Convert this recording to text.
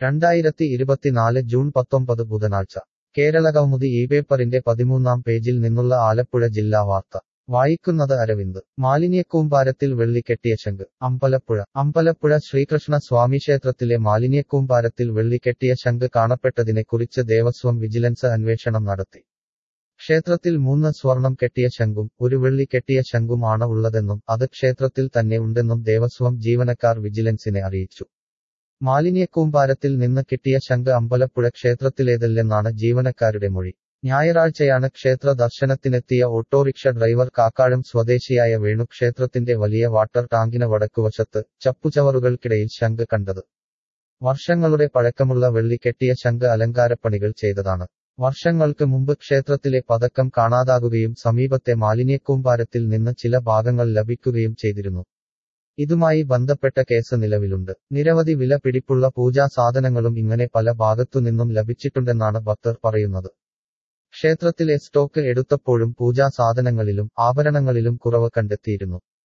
രണ്ടായിരത്തി ഇരുപത്തിനാല് ജൂൺ പത്തൊമ്പത് ബുധനാഴ്ച കേരളകൗമുദി ഈ പേപ്പറിന്റെ പതിമൂന്നാം പേജിൽ നിന്നുള്ള ആലപ്പുഴ ജില്ലാ വാർത്ത വായിക്കുന്നത് അരവിന്ദ് മാലിന്യക്കൂമ്പാരത്തിൽ വെള്ളിക്കെട്ടിയ ശംഖ് അമ്പലപ്പുഴ അമ്പലപ്പുഴ ശ്രീകൃഷ്ണ സ്വാമി ക്ഷേത്രത്തിലെ മാലിന്യക്കൂമ്പാരത്തിൽ വെള്ളിക്കെട്ടിയ ശംഖ് കാണപ്പെട്ടതിനെക്കുറിച്ച് ദേവസ്വം വിജിലൻസ് അന്വേഷണം നടത്തി ക്ഷേത്രത്തിൽ മൂന്ന് സ്വർണം കെട്ടിയ ശംഖും ഒരു വെള്ളി കെട്ടിയ ശംഖും ആണ് ഉള്ളതെന്നും അത് ക്ഷേത്രത്തിൽ തന്നെ ഉണ്ടെന്നും ദേവസ്വം ജീവനക്കാർ വിജിലൻസിനെ അറിയിച്ചു മാലിന്യക്കൂമ്പാരത്തിൽ നിന്ന് കിട്ടിയ ശംഖ് അമ്പലപ്പുഴ ക്ഷേത്രത്തിലേതല്ലെന്നാണ് ജീവനക്കാരുടെ മൊഴി ഞായറാഴ്ചയാണ് ക്ഷേത്ര ദർശനത്തിനെത്തിയ ഓട്ടോറിക്ഷ ഡ്രൈവർ കാക്കാഴം സ്വദേശിയായ വേണു ക്ഷേത്രത്തിന്റെ വലിയ വാട്ടർ ടാങ്കിന് വടക്കുവശത്ത് ചപ്പുചവറുകൾക്കിടയിൽ ശംഖ് കണ്ടത് വർഷങ്ങളുടെ പഴക്കമുള്ള വെള്ളി കെട്ടിയ ശംഖ് അലങ്കാരപ്പണികൾ ചെയ്തതാണ് വർഷങ്ങൾക്ക് മുമ്പ് ക്ഷേത്രത്തിലെ പതക്കം കാണാതാകുകയും സമീപത്തെ മാലിന്യക്കൂമ്പാരത്തിൽ നിന്ന് ചില ഭാഗങ്ങൾ ലഭിക്കുകയും ചെയ്തിരുന്നു ഇതുമായി ബന്ധപ്പെട്ട കേസ് നിലവിലുണ്ട് നിരവധി വില പിടിപ്പുള്ള പൂജാ സാധനങ്ങളും ഇങ്ങനെ പല ഭാഗത്തുനിന്നും ലഭിച്ചിട്ടുണ്ടെന്നാണ് ഭക്തർ പറയുന്നത് ക്ഷേത്രത്തിലെ സ്റ്റോക്ക് എടുത്തപ്പോഴും പൂജാ സാധനങ്ങളിലും ആഭരണങ്ങളിലും കുറവ് കണ്ടെത്തിയിരുന്നു